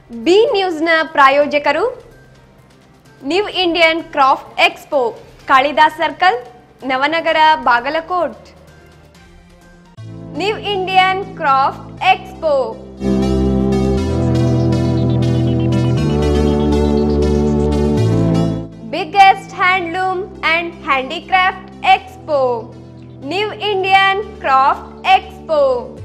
B ನ್ಯೂಸ್ನ ಪ್ರಾಯೋಜಕರು new Indian craft expo Kalidas circle Navanagar Bagalkot new Indian craft expo biggest handloom and handicraft expo new Indian craft expo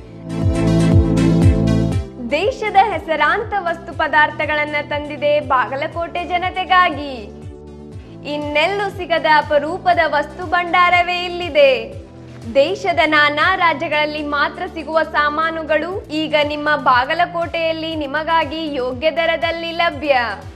ದೇಶದ ಹೆಸರಾಂತ ವಸ್ತು ಪದಾರ್ಥಗಳನ್ನ ತಂದಿದೆ ಬಾಗಲಕೋಟೆ ಜನತೆಗಾಗಿ ಇನ್ನೆಲ್ಲೂ ಸಿಗದ ಅಪರೂಪದ ವಸ್ತು ಭಂಡಾರವೇ ಇಲ್ಲಿದೆ ದೇಶದ ನಾನಾ ರಾಜ್ಯಗಳಲ್ಲಿ ಮಾತ್ರ ಸಿಗುವ ಸಾಮಾನುಗಳು ಈಗ ನಿಮ್ಮ ಬಾಗಲಕೋಟೆಯಲ್ಲಿ ನಿಮಗಾಗಿ ಯೋಗ್ಯ ದರದಲ್ಲಿ ಲಭ್ಯ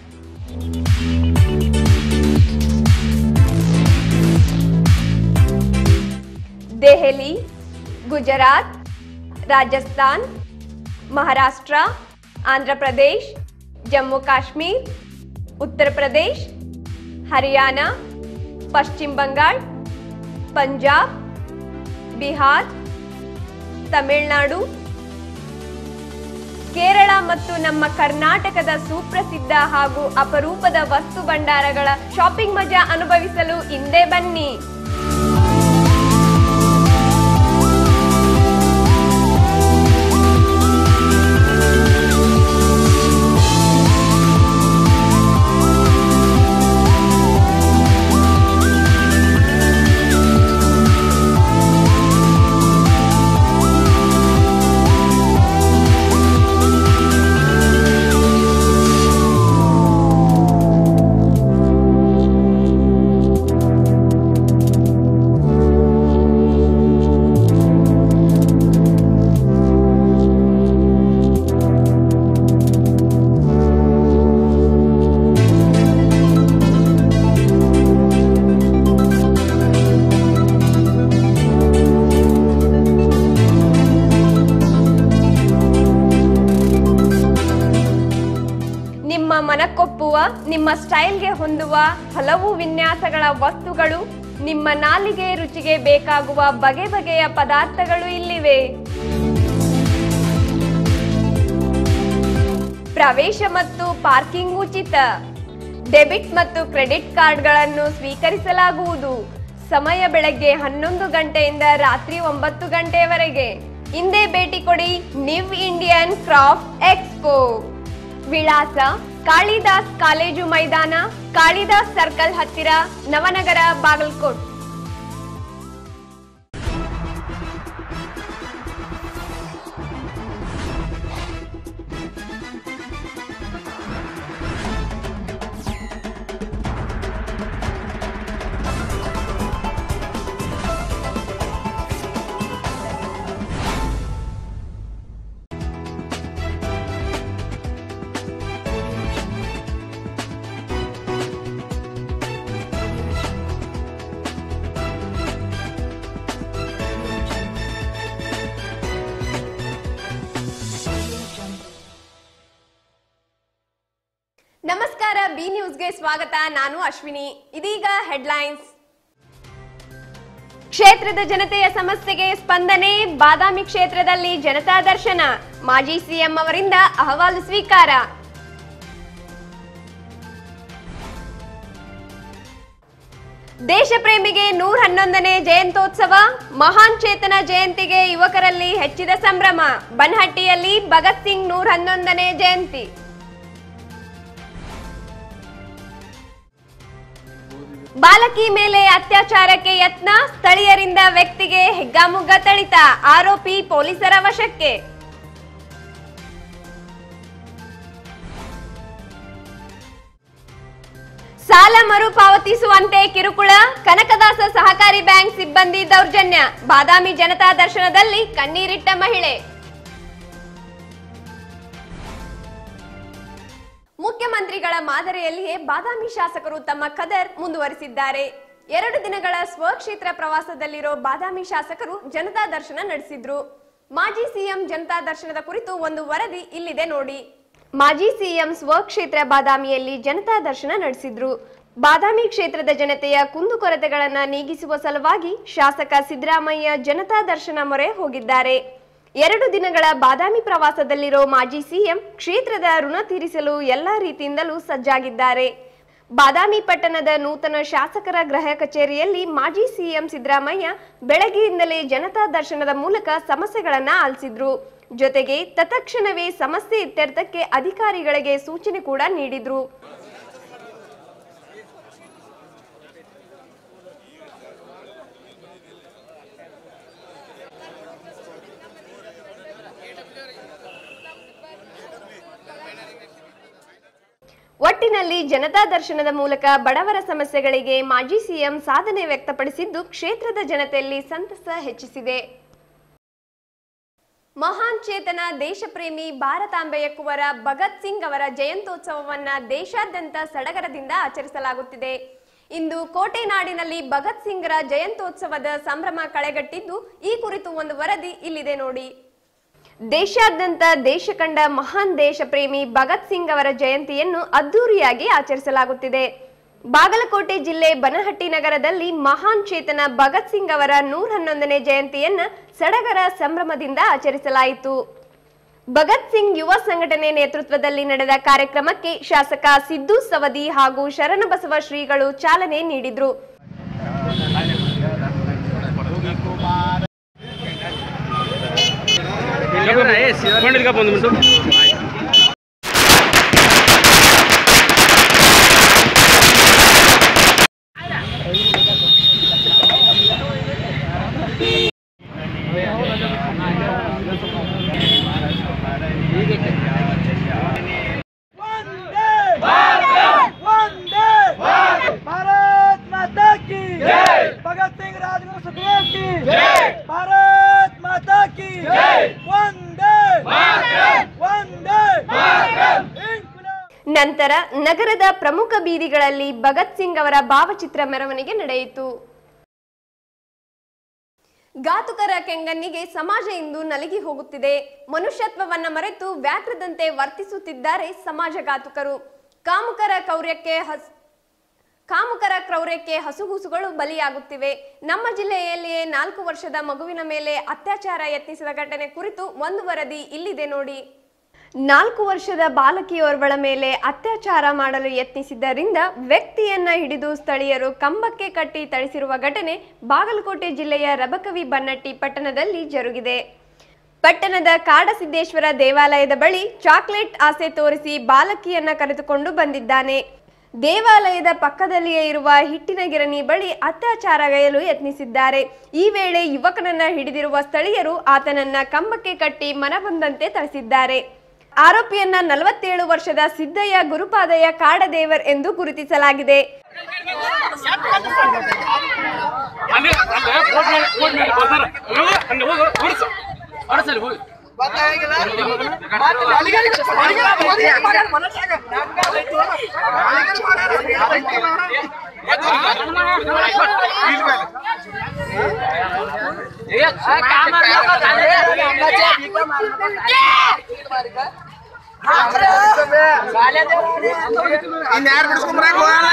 ದೆಹಲಿ ಗುಜರಾತ್ ರಾಜಸ್ಥಾನ್ ಮಹಾರಾಷ್ಟ್ರ ಆಂಧ್ರ ಪ್ರದೇಶ್ ಜಮ್ಮು ಕಾಶ್ಮೀರ್ ಉತ್ತರ ಪ್ರದೇಶ್ ಹರಿಯಾಣ ಪಶ್ಚಿಮ ಬಂಗಾಳ ಪಂಜಾಬ್ ಬಿಹಾರ್ ತಮಿಳುನಾಡು ಕೇರಳ ಮತ್ತು ನಮ್ಮ ಕರ್ನಾಟಕದ ಸುಪ್ರಸಿದ್ಧ ಹಾಗೂ ಅಪರೂಪದ ವಸ್ತು ಭಂಡಾರಗಳ ಶಾಪಿಂಗ್ ಮಜಾ ಅನುಭವಿಸಲು ಹಿಂದೆ ಬನ್ನಿ ನಿಮ್ಮ ಮನಕ್ಕೊಪ್ಪುವ ನಿಮ್ಮ ಸ್ಟೈಲ್ಗೆ ಹೊಂದುವ ಹಲವು ವಿನ್ಯಾಸಗಳ ವಸ್ತುಗಳು ನಿಮ್ಮ ನಾಲಿಗೆ ರುಚಿಗೆ ಬೇಕಾಗುವ ಬಗೆ ಬಗೆಯ ಪದಾರ್ಥಗಳು ಇಲ್ಲಿವೆ ಪ್ರವೇಶ ಮತ್ತು ಪಾರ್ಕಿಂಗ್ ಉಚಿತ ಡೆಬಿಟ್ ಮತ್ತು ಕ್ರೆಡಿಟ್ ಕಾರ್ಡ್ಗಳನ್ನು ಸ್ವೀಕರಿಸಲಾಗುವುದು ಸಮಯ ಬೆಳಗ್ಗೆ ಹನ್ನೊಂದು ಗಂಟೆಯಿಂದ ರಾತ್ರಿ ಒಂಬತ್ತು ಗಂಟೆಯವರೆಗೆ ಹಿಂದೆ ಭೇಟಿ ಕೊಡಿ ನಿವ್ ಇಂಡಿಯನ್ ಕ್ರಾಫ್ಟ್ ಎಕ್ಸ್ಪೋ ವಿಳಾಸ ಕಾಳಿದಾಸ್ ಕಾಲೇಜು ಮೈದಾನ ಕಾಳಿದಾಸ್ ಸರ್ಕಲ್ ಹತ್ತಿರ ನವನಗರ ಬಾಗಲಕೋಟ್ ನಮಸ್ಕಾರ ಬಿ ನ್ಯೂಸ್ಗೆ ಸ್ವಾಗತ ನಾನು ಅಶ್ವಿನಿ ಇದೀಗ ಹೆಡ್ಲೈನ್ಸ್ ಕ್ಷೇತ್ರದ ಜನತೆಯ ಸಮಸ್ಯೆಗೆ ಸ್ಪಂದನೆ ಬಾದಾಮಿ ಕ್ಷೇತ್ರದಲ್ಲಿ ಜನತಾ ದರ್ಶನ ಮಾಜಿ ಸಿಎಂ ಅವರಿಂದ ಅಹವಾಲು ಸ್ವೀಕಾರ ದೇಶ ಪ್ರೇಮಿಗೆ ನೂರ ಹನ್ನೊಂದನೇ ಜಯಂತ್ಯೋತ್ಸವ ಮಹಾನ್ ಚೇತನ ಜಯಂತಿಗೆ ಯುವಕರಲ್ಲಿ ಹೆಚ್ಚಿದ ಸಂಭ್ರಮ ಬನ್ಹಟ್ಟಿಯಲ್ಲಿ ಭಗತ್ ಸಿಂಗ್ ನೂರ ಹನ್ನೊಂದನೇ ಜಯಂತಿ ಬಾಲಕಿ ಮೇಲೆ ಅತ್ಯಾಚಾರಕ್ಕೆ ಯತ್ನ ಸ್ಥಳೀಯರಿಂದ ವ್ಯಕ್ತಿಗೆ ಹೆಗ್ಗಾಮುಗ್ಗ ಥಳಿತ ಆರೋಪಿ ಪೊಲೀಸರ ವಶಕ್ಕೆ ಸಾಲ ಮರುಪಾವತಿಸುವಂತೆ ಕಿರುಕುಳ ಕನಕದಾಸ ಸಹಕಾರಿ ಬ್ಯಾಂಕ್ ಸಿಬ್ಬಂದಿ ದೌರ್ಜನ್ಯ ಬಾದಾಮಿ ಜನತಾ ದರ್ಶನದಲ್ಲಿ ಕಣ್ಣೀರಿಟ್ಟ ಮಹಿಳೆ ಮುಖ್ಯಮಂತ್ರಿಗಳ ಮಾದರಿಯಲ್ಲಿಯೇ ಬಾದಾಮಿ ಶಾಸಕರು ತಮ್ಮ ಕದರ್ ಮುಂದುವರಿಸಿದ್ದಾರೆ ಎರಡು ದಿನಗಳ ಸ್ವಕ್ಷೇತ್ರ ಪ್ರವಾಸದಲ್ಲಿರೋ ಬಾದಾಮಿ ಶಾಸಕರು ಜನತಾ ದರ್ಶನ ನಡೆಸಿದ್ರು ಮಾಜಿ ಸಿಎಂ ಜನತಾ ದರ್ಶನದ ಕುರಿತು ಒಂದು ವರದಿ ಇಲ್ಲಿದೆ ನೋಡಿ ಮಾಜಿ ಸಿಎಂ ಸ್ವಕ್ಷೇತ್ರ ಬಾದಾಮಿಯಲ್ಲಿ ಜನತಾ ದರ್ಶನ ನಡೆಸಿದ್ರು ಬಾದಾಮಿ ಕ್ಷೇತ್ರದ ಜನತೆಯ ಕುಂದುಕೊರತೆಗಳನ್ನ ನೀಗಿಸುವ ಸಲುವಾಗಿ ಶಾಸಕ ಸಿದ್ದರಾಮಯ್ಯ ಜನತಾ ದರ್ಶನ ಮೊರೆ ಹೋಗಿದ್ದಾರೆ ಎರಡು ದಿನಗಳ ಬಾದಾಮಿ ಪ್ರವಾಸದಲ್ಲಿರೋ ಮಾಜಿ ಸಿಎಂ ಕ್ಷೇತ್ರದ ಋಣ ತೀರಿಸಲು ಎಲ್ಲಾ ರೀತಿಯಿಂದಲೂ ಸಜ್ಜಾಗಿದ್ದಾರೆ ಬಾದಾಮಿ ಪಟ್ಟಣದ ನೂತನ ಶಾಸಕರ ಗೃಹ ಕಚೇರಿಯಲ್ಲಿ ಮಾಜಿ ಸಿಎಂ ಸಿದ್ದರಾಮಯ್ಯ ಬೆಳಗ್ಗೆಯಿಂದಲೇ ಜನತಾ ದರ್ಶನದ ಮೂಲಕ ಸಮಸ್ಯೆಗಳನ್ನ ಆಲಿಸಿದ್ರು ಜೊತೆಗೆ ತತ್ಕ್ಷಣವೇ ಸಮಸ್ಯೆ ಇತ್ಯರ್ಥಕ್ಕೆ ಅಧಿಕಾರಿಗಳಿಗೆ ಸೂಚನೆ ಕೂಡ ನೀಡಿದ್ರು ಒಟ್ಟಿನಲ್ಲಿ ಜನತಾ ದರ್ಶನದ ಮೂಲಕ ಬಡವರ ಸಮಸ್ಯೆಗಳಿಗೆ ಮಾಜಿ ಸಿಎಂ ಸಾಧನೆ ವ್ಯಕ್ತಪಡಿಸಿದ್ದು ಕ್ಷೇತ್ರದ ಜನತೆಯಲ್ಲಿ ಸಂತಸ ಹೆಚ್ಚಿಸಿದೆ ಮಹಾನ್ ಚೇತನ ದೇಶಪ್ರೇಮಿ ಭಾರತಾಂಬೆಯ ಕುವರ ಭಗತ್ ಸಿಂಗ್ ಅವರ ಜಯಂತ್ಯೋತ್ಸವವನ್ನ ದೇಶಾದ್ಯಂತ ಸಡಗರದಿಂದ ಆಚರಿಸಲಾಗುತ್ತಿದೆ ಇಂದು ಕೋಟೆ ನಾಡಿನಲ್ಲಿ ಭಗತ್ ಸಿಂಗ್ರ ಜಯಂತ್ಯೋತ್ಸವದ ಸಂಭ್ರಮ ಕಳೆಗಟ್ಟಿದ್ದು ಈ ಕುರಿತು ಒಂದು ವರದಿ ಇಲ್ಲಿದೆ ನೋಡಿ ದೇಶಾದ್ಯಂತ ದೇಶ ಕಂಡ ಮಹಾನ್ ದೇಶ ಪ್ರೇಮಿ ಭಗತ್ ಸಿಂಗ್ ಅವರ ಜಯಂತಿಯನ್ನು ಅದ್ದೂರಿಯಾಗಿ ಆಚರಿಸಲಾಗುತ್ತಿದೆ ಬಾಗಲಕೋಟೆ ಜಿಲ್ಲೆ ಬನಹಟ್ಟಿ ನಗರದಲ್ಲಿ ಮಹಾನ್ ಚೇತನ ಭಗತ್ ಸಿಂಗ್ ಅವರ ನೂರ ಹನ್ನೊಂದನೇ ಜಯಂತಿಯನ್ನ ಸಡಗರ ಸಂಭ್ರಮದಿಂದ ಆಚರಿಸಲಾಯಿತು ಭಗತ್ ಸಿಂಗ್ ಯುವ ಸಂಘಟನೆ ನೇತೃತ್ವದಲ್ಲಿ ನಡೆದ ಕಾರ್ಯಕ್ರಮಕ್ಕೆ ಶಾಸಕ ಸಿದ್ದು ಸವದಿ ಹಾಗೂ ಶರಣಬಸವ ಶ್ರೀಗಳು ಚಾಲನೆ ನೀಡಿದ್ರು ಕೊಂಡಿದ್ಕಪ್ಪ ಒಂದು ಮಿನಿಟು वंदे भारत वंदे भारत माता की जय भगत सिंह राजगुरु सुखदेव की जय भारत माता की जय वंदे भारत वंदे भारत इंकलाब ನಂತರ ನಗರದ ಪ್ರಮುಖ ಬೀದಿಗಳಲ್ಲಿ ಭಗತ್ ಸಿಂಗ್ ಅವರ ಭಾವಚಿತ್ರ ಮೆರವಣಿಗೆ ನಡೆಯಿತು ಘಾತುಕರ ಕೆಂಗಣ್ಣಿಗೆ ಸಮಾಜ ಇಂದು ನಲಗಿ ಹೋಗುತ್ತಿದೆ ಮನುಷ್ಯತ್ವವನ್ನ ಮರೆತು ವ್ಯಾಘ್ರದಂತೆ ವರ್ತಿಸುತ್ತಿದ್ದಾರೆ ಸಮಾಜ ಘಾತುಕರು ಕಾಮುಕರ ಕೌರ್ಯಕ್ಕೆ ಹಸ್ ಕಾಮುಕರ ಕ್ರೌರ್ಯಕ್ಕೆ ಹಸುಗೂಸುಗಳು ಬಲಿಯಾಗುತ್ತಿವೆ ನಮ್ಮ ಜಿಲ್ಲೆಯಲ್ಲಿಯೇ ನಾಲ್ಕು ವರ್ಷದ ಮಗುವಿನ ಮೇಲೆ ಅತ್ಯಾಚಾರ ಯತ್ನಿಸಿದ ಘಟನೆ ಕುರಿತು ಒಂದು ವರದಿ ಇಲ್ಲಿದೆ ನೋಡಿ ನಾಲ್ಕು ವರ್ಷದ ಬಾಲಕಿಯೋರ್ವಳ ಮೇಲೆ ಅತ್ಯಾಚಾರ ಮಾಡಲು ಯತ್ನಿಸಿದ್ದರಿಂದ ವ್ಯಕ್ತಿಯನ್ನ ಹಿಡಿದು ಸ್ಥಳೀಯರು ಕಂಬಕ್ಕೆ ಕಟ್ಟಿ ಥಳಿಸಿರುವ ಘಟನೆ ಬಾಗಲಕೋಟೆ ಜಿಲ್ಲೆಯ ರಬಕವಿ ಬನ್ನಟ್ಟಿ ಪಟ್ಟಣದಲ್ಲಿ ಜರುಗಿದೆ ಪಟ್ಟಣದ ಕಾಡಸಿದ್ದೇಶ್ವರ ದೇವಾಲಯದ ಬಳಿ ಚಾಕ್ಲೇಟ್ ಆಸೆ ತೋರಿಸಿ ಬಾಲಕಿಯನ್ನ ಕರೆದುಕೊಂಡು ಬಂದಿದ್ದಾನೆ ದೇವಾಲಯದ ಪಕ್ಕದಲ್ಲಿಯೇ ಇರುವ ಹಿಟ್ಟಿನ ಗಿರಣಿ ಬಳಿ ಅತ್ಯಾಚಾರಗೈಯಲು ಯತ್ನಿಸಿದ್ದಾರೆ ಈ ವೇಳೆ ಯುವಕನನ್ನ ಹಿಡಿದಿರುವ ಸ್ಥಳೀಯರು ಆತನನ್ನ ಕಂಬಕ್ಕೆ ಕಟ್ಟಿ ಮನಬಂದಂತೆ ಥಳಿಸಿದ್ದಾರೆ ಆರೋಪಿಯನ್ನ ನಲವತ್ತೇಳು ವರ್ಷದ ಸಿದ್ದಯ್ಯ ಗುರುಪಾದಯ್ಯ ಕಾಡದೇವರ್ ಎಂದು ಗುರುತಿಸಲಾಗಿದೆ ಅಲ್ಲಿ ಅಲ್ಲೇ ಕೋಟ್ ಮೇಲೆ ಕೋಟ್ ಮೇಲೆ ಬರ್ತಾರ ಹೋಗು, ಹಂಗೆ ಹೋಗು ಹೊರಸು ಹೊರಸಲ್ಲಿ ಹೋಗಿ ಇನ್ಯಾರು ಬಿಡಿಸ್ಕೊಂಬರಾಕ ಹೋಗಲ್ಲ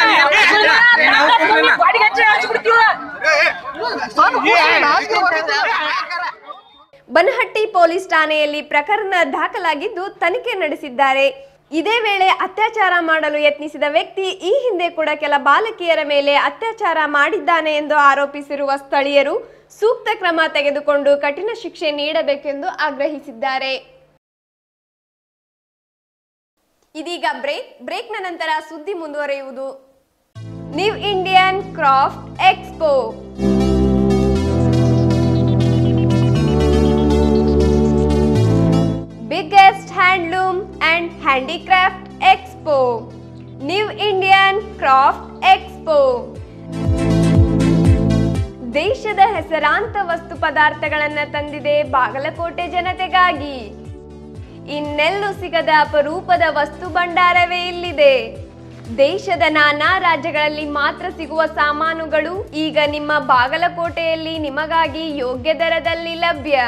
ಬನಹಟ್ಟಿ ಪೊಲೀಸ್ ಠಾಣೆಯಲ್ಲಿ ಪ್ರಕರಣ ದಾಖಲಾಗಿದ್ದು ತನಿಖೆ ನಡೆಸಿದ್ದಾರೆ ಇದೇ ವೇಳೆ ಅತ್ಯಾಚಾರ ಮಾಡಲು ಯತ್ನಿಸಿದ ವ್ಯಕ್ತಿ ಈ ಹಿಂದೆ ಕೂಡ ಕೆಲ ಬಾಲಕಿಯರ ಮೇಲೆ ಅತ್ಯಾಚಾರ ಮಾಡಿದ್ದಾನೆ ಎಂದು ಆರೋಪಿಸಿರುವ ಸ್ಥಳೀಯರು ಸೂಕ್ತ ಕ್ರಮ ತೆಗೆದುಕೊಂಡು ಕಠಿಣ ಶಿಕ್ಷೆ ನೀಡಬೇಕೆಂದು ಆಗ್ರಹಿಸಿದ್ದಾರೆ ಇದೀಗ ಬ್ರೇಕ್ ಬ್ರೇಕ್ನ ನಂತರ ಸುದ್ದಿ ಮುಂದುವರಿಯುವುದು new Indian craft expo biggest handloom and handicraft expo new indian craft expo ದೇಶದ ಹೆಸರಾಂತ ವಸ್ತು ಪದಾರ್ಥಗಳನ್ನ ತಂದಿದೆ ಬಾಗಲಕೋಟೆ ಜನತೆಗಾಗಿ ಇನ್ನೆಲ್ಲೂ ಸಿಗದ ಅಪರೂಪದ ವಸ್ತು ಭಂಡಾರವೇ ಇಲ್ಲಿದೆ ದೇಶದ ನಾನಾ ರಾಜ್ಯಗಳಲ್ಲಿ ಮಾತ್ರ ಸಿಗುವ ಸಾಮಾನುಗಳು ಈಗ ನಿಮ್ಮ ಬಾಗಲಕೋಟೆಯಲ್ಲಿ ನಿಮಗಾಗಿ ಯೋಗ್ಯ ದರದಲ್ಲಿ ಲಭ್ಯ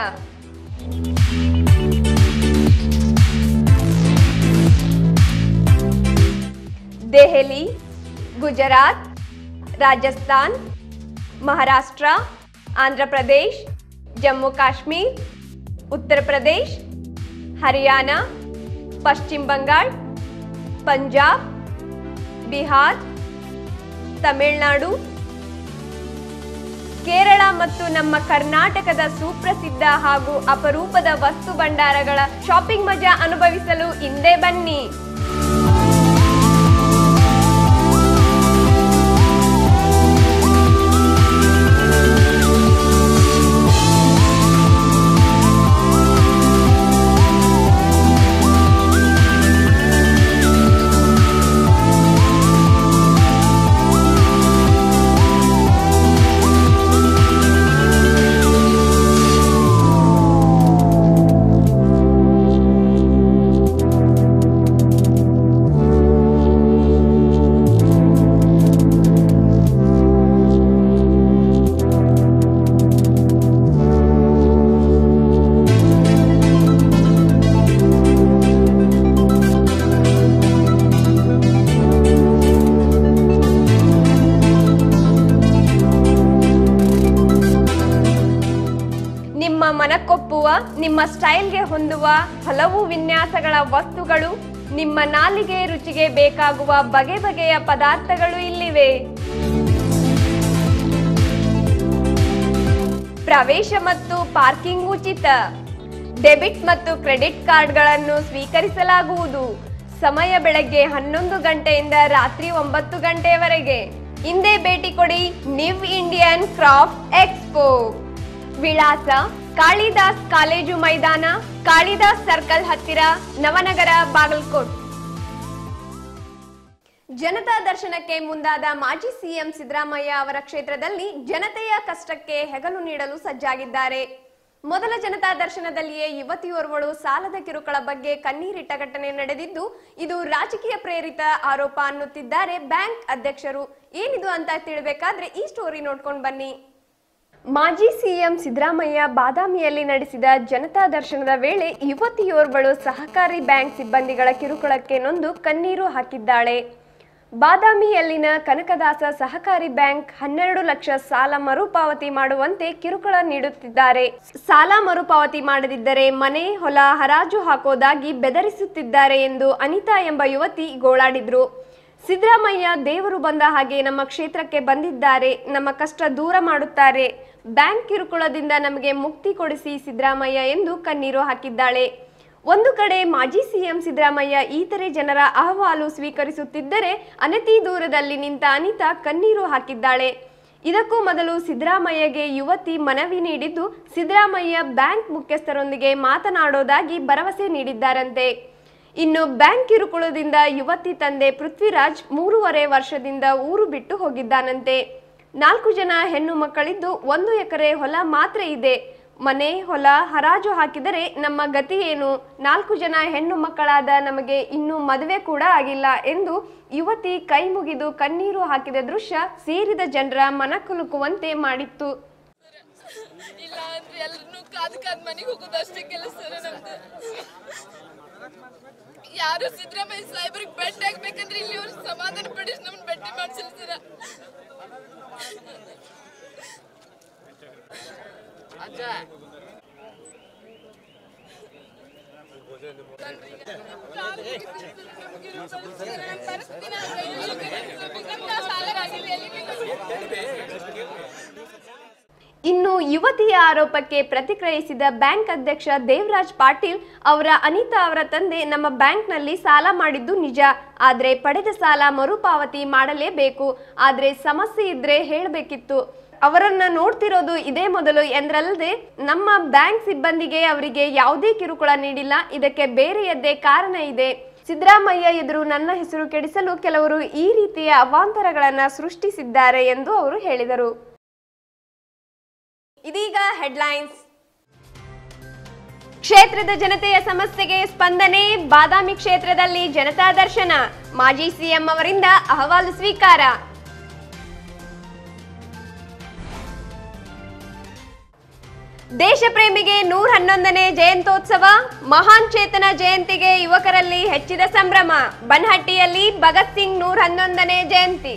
ದೆಹಲಿ ಗುಜರಾತ್ ರಾಜಸ್ಥಾನ್ ಮಹಾರಾಷ್ಟ್ರ ಆಂಧ್ರ ಪ್ರದೇಶ್ ಜಮ್ಮು ಕಾಶ್ಮೀರ್ ಉತ್ತರ ಪ್ರದೇಶ್ ಹರಿಯಾಣ ಪಶ್ಚಿಮ ಬಂಗಾಳ ಪಂಜಾಬ್ ಬಿಹಾರ್ ತಮಿಳುನಾಡು ಕೇರಳ ಮತ್ತು ನಮ್ಮ ಕರ್ನಾಟಕದ ಸುಪ್ರಸಿದ್ಧ ಹಾಗೂ ಅಪರೂಪದ ವಸ್ತು ಭಂಡಾರಗಳ ಶಾಪಿಂಗ್ ಮಜಾ ಅನುಭವಿಸಲು ಹಿಂದೆ ಬನ್ನಿ ನಿಮ್ಮ ಮನಕ್ಕೊಪ್ಪುವ ನಿಮ್ಮ ಸ್ಟೈಲ್ಗೆ ಹೊಂದುವ ಹಲವು ವಿನ್ಯಾಸಗಳ ವಸ್ತುಗಳು ನಿಮ್ಮ ನಾಲಿಗೆ ರುಚಿಗೆ ಬೇಕಾಗುವ ಬಗೆ ಬಗೆಯ ಪದಾರ್ಥಗಳು ಇಲ್ಲಿವೆ ಪ್ರವೇಶ ಮತ್ತು ಪಾರ್ಕಿಂಗ್ ಉಚಿತ ಡೆಬಿಟ್ ಮತ್ತು ಕ್ರೆಡಿಟ್ ಕಾರ್ಡ್ಗಳನ್ನು ಸ್ವೀಕರಿಸಲಾಗುವುದು ಸಮಯ ಬೆಳಗ್ಗೆ ಹನ್ನೊಂದು ಗಂಟೆಯಿಂದ ರಾತ್ರಿ ಒಂಬತ್ತು ಗಂಟೆಯವರೆಗೆ ಹಿಂದೆ ಭೇಟಿ ಕೊಡಿ ನಿವ್ ಇಂಡಿಯನ್ ಕ್ರಾಫ್ಟ್ ಎಕ್ಸ್ಪೋ ವಿಳಾಸ ಕಾಳಿದಾಸ್ ಕಾಲೇಜು ಮೈದಾನ ಕಾಳಿದಾಸ್ ಸರ್ಕಲ್ ಹತ್ತಿರ ನವನಗರ ಬಾಗಲಕೋಟ್ ಜನತಾ ದರ್ಶನಕ್ಕೆ ಮುಂದಾದ ಮಾಜಿ ಸಿಎಂ ಸಿದ್ದರಾಮಯ್ಯ ಅವರ ಕ್ಷೇತ್ರದಲ್ಲಿ ಜನತೆಯ ಕಷ್ಟಕ್ಕೆ ಹೆಗಲು ನೀಡಲು ಸಜ್ಜಾಗಿದ್ದಾರೆ ಮೊದಲ ಜನತಾ ದರ್ಶನದಲ್ಲಿಯೇ ಯುವತಿಯೋರ್ವಳು ಸಾಲದ ಕಿರುಕುಳ ಬಗ್ಗೆ ಕಣ್ಣೀರಿಟ್ಟ ಘಟನೆ ನಡೆದಿದ್ದು ಇದು ರಾಜಕೀಯ ಪ್ರೇರಿತ ಆರೋಪ ಅನ್ನುತ್ತಿದ್ದಾರೆ ಬ್ಯಾಂಕ್ ಅಧ್ಯಕ್ಷರು ಏನಿದು ಅಂತ ತಿಳಬೇಕಾದ್ರೆ ಈ ಸ್ಟೋರಿ ನೋಡ್ಕೊಂಡು ಬನ್ನಿ ಮಾಜಿ ಸಿಎಂ ಸಿದ್ದರಾಮಯ್ಯ ಬಾದಾಮಿಯಲ್ಲಿ ನಡೆಸಿದ ಜನತಾ ದರ್ಶನದ ವೇಳೆ ಯುವತಿಯೋರ್ವಳು ಸಹಕಾರಿ ಬ್ಯಾಂಕ್ ಸಿಬ್ಬಂದಿಗಳ ಕಿರುಕುಳಕ್ಕೆ ನೊಂದು ಕಣ್ಣೀರು ಹಾಕಿದ್ದಾಳೆ ಬಾದಾಮಿಯಲ್ಲಿನ ಕನಕದಾಸ ಸಹಕಾರಿ ಬ್ಯಾಂಕ್ ಹನ್ನೆರಡು ಲಕ್ಷ ಸಾಲ ಮರುಪಾವತಿ ಮಾಡುವಂತೆ ಕಿರುಕುಳ ನೀಡುತ್ತಿದ್ದಾರೆ ಸಾಲ ಮರುಪಾವತಿ ಮಾಡದಿದ್ದರೆ ಮನೆ ಹೊಲ ಹರಾಜು ಹಾಕೋದಾಗಿ ಬೆದರಿಸುತ್ತಿದ್ದಾರೆ ಎಂದು ಅನಿತಾ ಎಂಬ ಯುವತಿ ಗೋಳಾಡಿದ್ರು ಸಿದ್ದರಾಮಯ್ಯ ದೇವರು ಬಂದ ಹಾಗೆ ನಮ್ಮ ಕ್ಷೇತ್ರಕ್ಕೆ ಬಂದಿದ್ದಾರೆ ನಮ್ಮ ಕಷ್ಟ ದೂರ ಮಾಡುತ್ತಾರೆ ಬ್ಯಾಂಕ್ ಕಿರುಕುಳದಿಂದ ನಮಗೆ ಮುಕ್ತಿ ಕೊಡಿಸಿ ಸಿದ್ದರಾಮಯ್ಯ ಎಂದು ಕಣ್ಣೀರು ಹಾಕಿದ್ದಾಳೆ ಒಂದು ಕಡೆ ಮಾಜಿ ಸಿಎಂ ಸಿದ್ದರಾಮಯ್ಯ ಇತರೆ ಜನರ ಅಹವಾಲು ಸ್ವೀಕರಿಸುತ್ತಿದ್ದರೆ ಅನತಿ ದೂರದಲ್ಲಿ ನಿಂತ ಅನಿತಾ ಕಣ್ಣೀರು ಹಾಕಿದ್ದಾಳೆ ಇದಕ್ಕೂ ಮೊದಲು ಸಿದ್ದರಾಮಯ್ಯಗೆ ಯುವತಿ ಮನವಿ ನೀಡಿದ್ದು ಸಿದ್ದರಾಮಯ್ಯ ಬ್ಯಾಂಕ್ ಮುಖ್ಯಸ್ಥರೊಂದಿಗೆ ಮಾತನಾಡೋದಾಗಿ ಭರವಸೆ ನೀಡಿದ್ದಾರಂತೆ ಇನ್ನು ಬ್ಯಾಂಕ್ ಕಿರುಕುಳದಿಂದ ಯುವತಿ ತಂದೆ ಪೃಥ್ವಿರಾಜ್ ಮೂರುವರೆ ವರ್ಷದಿಂದ ಊರು ಬಿಟ್ಟು ಹೋಗಿದ್ದಾನಂತೆ ನಾಲ್ಕು ಜನ ಹೆಣ್ಣು ಮಕ್ಕಳಿದ್ದು ಒಂದು ಎಕರೆ ಹೊಲ ಮಾತ್ರ ಇದೆ ಮನೆ ಹೊಲ ಹರಾಜು ಹಾಕಿದರೆ ನಮ್ಮ ಗತಿ ಏನು ನಾಲ್ಕು ಜನ ಹೆಣ್ಣು ಮಕ್ಕಳಾದ ನಮಗೆ ಇನ್ನೂ ಮದುವೆ ಕೂಡ ಆಗಿಲ್ಲ ಎಂದು ಯುವತಿ ಕೈ ಮುಗಿದು ಕಣ್ಣೀರು ಹಾಕಿದ ದೃಶ್ಯ ಸೇರಿದ ಜನರ ಮನಕುಲುಕುವಂತೆ ಮಾಡಿತ್ತು ಇಲ್ಲ ಅಂದ್ರೆ ಎಲ್ಲರನ್ನೂ ಕಾದ್ ಕಾದ್ ಮನೆಗೆ ಹೋಗೋದು ಅಷ್ಟೇ ಕೆಲಸ ನಮ್ದು ಯಾರು ಸಿದ್ದರಾಮಯ್ಯ ಸಾಹೇಬ್ರಿಗೆ ಭೇಟಿ ಆಗ್ಬೇಕಂದ್ರೆ ಇಲ್ಲಿ ಅವ್ರು ಸಮಾಧಾನ ಪಡಿಸಿ ನಮ್ಮನ್ನ ಭೇಟಿ ಮಾಡ್ಸಿಲ್ಲ ಸರ ಇನ್ನು ಯುವತಿಯ ಆರೋಪಕ್ಕೆ ಪ್ರತಿಕ್ರಿಯಿಸಿದ ಬ್ಯಾಂಕ್ ಅಧ್ಯಕ್ಷ ದೇವರಾಜ್ ಪಾಟೀಲ್ ಅವರ ಅನಿತಾ ಅವರ ತಂದೆ ನಮ್ಮ ಬ್ಯಾಂಕ್ನಲ್ಲಿ ಸಾಲ ಮಾಡಿದ್ದು ನಿಜ ಆದ್ರೆ ಪಡೆದ ಸಾಲ ಮರುಪಾವತಿ ಮಾಡಲೇಬೇಕು ಆದ್ರೆ ಸಮಸ್ಯೆ ಇದ್ರೆ ಹೇಳಬೇಕಿತ್ತು ಅವರನ್ನ ನೋಡ್ತಿರೋದು ಇದೇ ಮೊದಲು ಎಂದ್ರಲ್ಲದೆ ನಮ್ಮ ಬ್ಯಾಂಕ್ ಸಿಬ್ಬಂದಿಗೆ ಅವರಿಗೆ ಯಾವುದೇ ಕಿರುಕುಳ ನೀಡಿಲ್ಲ ಇದಕ್ಕೆ ಬೇರೆಯದ್ದೇ ಕಾರಣ ಇದೆ ಸಿದ್ದರಾಮಯ್ಯ ಎದುರು ನನ್ನ ಹೆಸರು ಕೆಡಿಸಲು ಕೆಲವರು ಈ ರೀತಿಯ ಅವಾಂತರಗಳನ್ನ ಸೃಷ್ಟಿಸಿದ್ದಾರೆ ಎಂದು ಅವರು ಹೇಳಿದರು ಇದೀಗ ಹೆಡ್ಲೈನ್ಸ್ ಕ್ಷೇತ್ರದ ಜನತೆಯ ಸಮಸ್ಯೆಗೆ ಸ್ಪಂದನೆ ಬಾದಾಮಿ ಕ್ಷೇತ್ರದಲ್ಲಿ ಜನತಾ ದರ್ಶನ ಮಾಜಿ ಸಿಎಂ ಅವರಿಂದ ಅಹವಾಲು ಸ್ವೀಕಾರ ದೇಶ ಪ್ರೇಮಿಗೆ ನೂರ ಹನ್ನೊಂದನೇ ಜಯಂತ್ಯೋತ್ಸವ ಮಹಾನ್ ಚೇತನ ಜಯಂತಿಗೆ ಯುವಕರಲ್ಲಿ ಹೆಚ್ಚಿದ ಸಂಭ್ರಮ ಬನ್ಹಟ್ಟಿಯಲ್ಲಿ ಭಗತ್ ಸಿಂಗ್ ನೂರ ಹನ್ನೊಂದನೇ ಜಯಂತಿ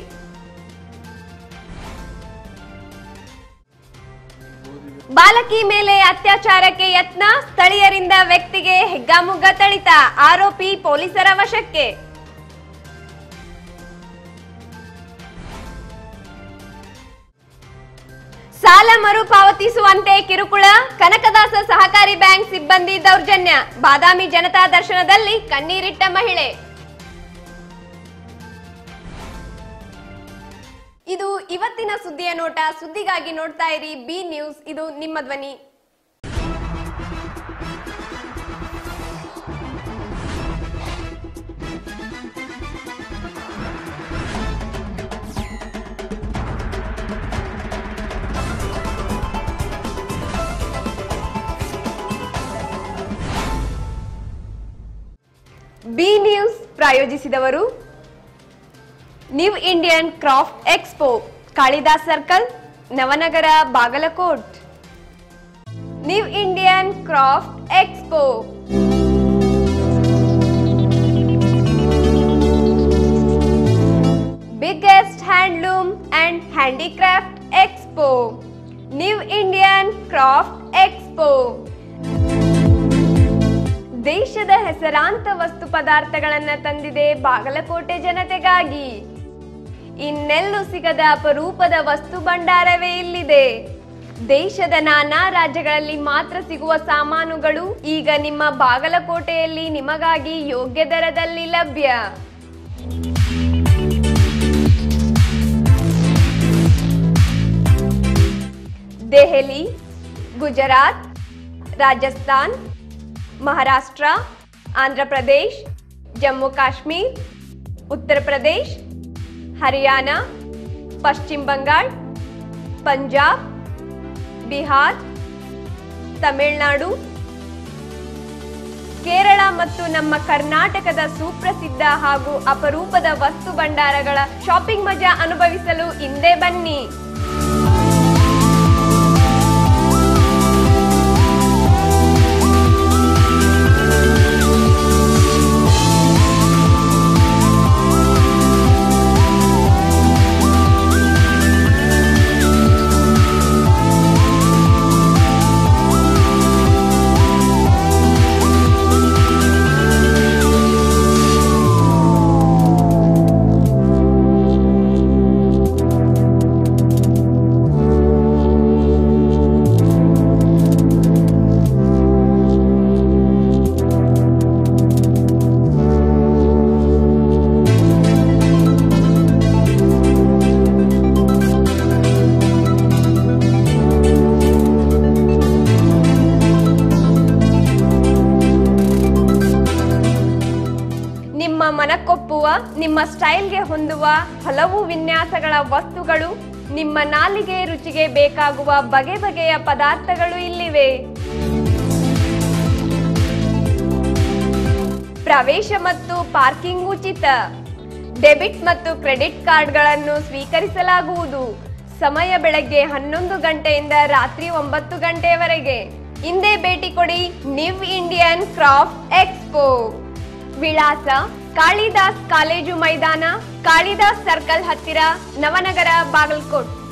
ಬಾಲಕಿ ಮೇಲೆ ಅತ್ಯಾಚಾರಕ್ಕೆ ಯತ್ನ ಸ್ಥಳೀಯರಿಂದ ವ್ಯಕ್ತಿಗೆ ಹೆಗ್ಗಾಮುಗ್ಗ ಥಳಿತ ಆರೋಪಿ ಪೊಲೀಸರ ವಶಕ್ಕೆ ಸಾಲ ಮರುಪಾವತಿಸುವಂತೆ ಕಿರುಕುಳ ಕನಕದಾಸ ಸಹಕಾರಿ ಬ್ಯಾಂಕ್ ಸಿಬ್ಬಂದಿ ದೌರ್ಜನ್ಯ ಬಾದಾಮಿ ಜನತಾ ದರ್ಶನದಲ್ಲಿ ಕಣ್ಣೀರಿಟ್ಟ ಮಹಿಳೆ ಇದು ಇವತ್ತಿನ ಸುದ್ದಿಯ ನೋಟ ಸುದ್ದಿಗಾಗಿ ನೋಡ್ತಾ ಇರಿ ಬಿ ನ್ಯೂಸ್ ಇದು ನಿಮ್ಮ ಧ್ವನಿ ಬಿ ನ್ಯೂಸ್ ಪ್ರಾಯೋಜಿಸಿದವರು new Indian craft expo Kalidas circle Navanagar Bagalkot new Indian craft expo biggest handloom and handicraft expo new Indian craft expo ದೇಶದ ಹೆಸರಾಂತ ವಸ್ತು ಪದಾರ್ಥಗಳನ್ನ ತಂದಿದೆ ಬಾಗಲಕೋಟೆ ಜನತೆಗಾಗಿ ಇನ್ನೆಲ್ಲೂ ಸಿಗದ ಅಪರೂಪದ ವಸ್ತು ಭಂಡಾರವೇ ಇಲ್ಲಿದೆ ದೇಶದ ನಾನಾ ರಾಜ್ಯಗಳಲ್ಲಿ ಮಾತ್ರ ಸಿಗುವ ಸಾಮಾನುಗಳು ಈಗ ನಿಮ್ಮ ಬಾಗಲಕೋಟೆಯಲ್ಲಿ ನಿಮಗಾಗಿ ಯೋಗ್ಯ ದರದಲ್ಲಿ ಲಭ್ಯ ದೆಹಲಿ ಗುಜರಾತ್ ರಾಜಸ್ಥಾನ್ ಮಹಾರಾಷ್ಟ್ರ ಆಂಧ್ರ ಪ್ರದೇಶ್ ಜಮ್ಮು ಕಾಶ್ಮೀರ್ ಉತ್ತರ ಪ್ರದೇಶ್ ಹರಿಯಾಣ ಪಶ್ಚಿಮ ಬಂಗಾಳ ಪಂಜಾಬ್ ಬಿಹಾರ್ ತಮಿಳುನಾಡು ಕೇರಳ ಮತ್ತು ನಮ್ಮ ಕರ್ನಾಟಕದ ಸುಪ್ರಸಿದ್ಧ ಹಾಗೂ ಅಪರೂಪದ ವಸ್ತು ಭಂಡಾರಗಳ ಶಾಪಿಂಗ್ ಮಜಾ ಅನುಭವಿಸಲು ಹಿಂದೆ ಬನ್ನಿ ನಿಮ್ಮ ಮನಕ್ಕೊಪ್ಪುವ ನಿಮ್ಮ ಸ್ಟೈಲ್ಗೆ ಹೊಂದುವ ಹಲವು ವಿನ್ಯಾಸಗಳ ವಸ್ತುಗಳು ನಿಮ್ಮ ನಾಲಿಗೆ ರುಚಿಗೆ ಬೇಕಾಗುವ ಬಗೆ ಬಗೆಯ ಪದಾರ್ಥಗಳು ಇಲ್ಲಿವೆ ಪ್ರವೇಶ ಮತ್ತು ಪಾರ್ಕಿಂಗ್ ಉಚಿತ ಡೆಬಿಟ್ ಮತ್ತು ಕ್ರೆಡಿಟ್ ಕಾರ್ಡ್ಗಳನ್ನು ಸ್ವೀಕರಿಸಲಾಗುವುದು ಸಮಯ ಬೆಳಗ್ಗೆ ಹನ್ನೊಂದು ಗಂಟೆಯಿಂದ ರಾತ್ರಿ ಒಂಬತ್ತು ಗಂಟೆಯವರೆಗೆ ಹಿಂದೆ ಭೇಟಿ ಕೊಡಿ ನ್ಯೂ ಇಂಡಿಯನ್ ಕ್ರಾಫ್ಟ್ ಎಕ್ಸ್ಪೋ ವಿಳಾಸ ಕಾಳಿದಾಸ್ ಕಾಲೇಜು ಮೈದಾನ ಕಾಳಿದಾಸ್ ಸರ್ಕಲ್ ಹತ್ತಿರ ನವನಗರ ಬಾಗಲಕೋಟ್